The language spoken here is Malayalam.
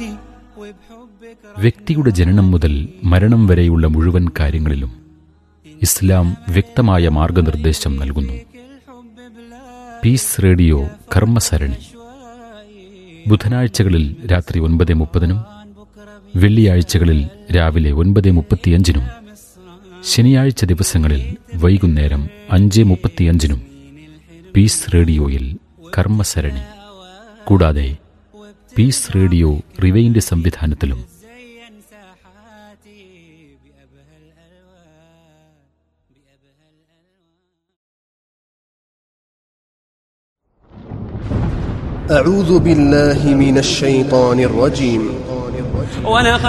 വ്യക്തിയുടെ ജനനം മുതൽ മരണം വരെയുള്ള മുഴുവൻ കാര്യങ്ങളിലും ഇസ്ലാം വ്യക്തമായ മാർഗനിർദ്ദേശം നൽകുന്നു പീസ് റേഡിയോ കർമ്മസരണി ബുധനാഴ്ചകളിൽ രാത്രി ഒൻപത് മുപ്പതിനും വെള്ളിയാഴ്ചകളിൽ രാവിലെ ഒൻപത് മുപ്പത്തിയഞ്ചിനും ശനിയാഴ്ച ദിവസങ്ങളിൽ വൈകുന്നേരം അഞ്ച് മുപ്പത്തിയഞ്ചിനും പീസ് റേഡിയോയിൽ കർമ്മസരണി കൂടാതെ പീസ് റേഡിയോ റിവൈൻഡ് സംവിധാനത്തിലും زين ساحاتي بأبهى الألوان بأبهى الألوان أعوذ بالله من الشيطان الرجيم ولقد